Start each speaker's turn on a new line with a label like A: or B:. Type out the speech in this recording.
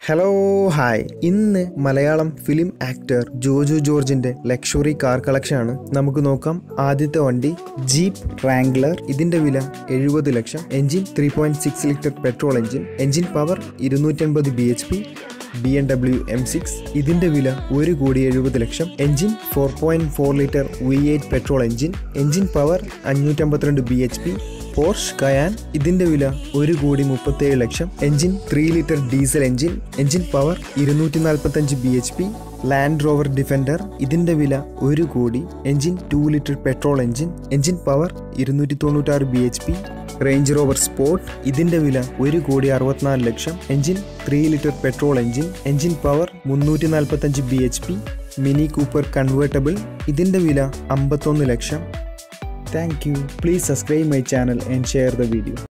A: hello hi ഇന്ന് Malayalam film actor Joju ജോർജിന്റെ luxury car collection ആണ് നമുക്ക് നോക്കാം ആദ്യത്തെ വണ്ടി ജീപ്പ് റാംഗ്ലർ ഇതിന്റെ വില എഴുപത് ലക്ഷം engine three point six litre petrol engine engine power ഇരുന്നൂറ്റൻപത് B H P B M W M six ഇതിന്റെ വില ഒരു കോടി എഴുപത് ലക്ഷം engine four point four litre V eight petrol engine engine power അഞ്ഞൂറ്റമ്പത്തിരണ്ട് B H P Porsche Cayenne ഇതിന്റെ വില ഒരു കോടി മുപ്പത്തേഴ് ലക്ഷം engine three litre diesel engine engine power ഇരുന്നൂറ്റി നാൽപ്പത്തഞ്ച് B H P Land Rover Defender ഇതിന്റെ വില ഒരു കോടി engine two litre petrol engine engine power ഇരുന്നൂറ്റി തൊണ്ണൂറ്റാറ് B H P Range Rover Sport ഇതിന്റെ വില ഒരു കോടി അറുപത്തിനാല് ലക്ഷം engine three litre petrol engine engine power മുന്നൂറ്റി നാൽപ്പത്തഞ്ച് B H P Mini Cooper convertible ഇതിന്റെ വില അമ്പത്തൊന്ന് ലക്ഷം thank you please subscribe my channel and share the video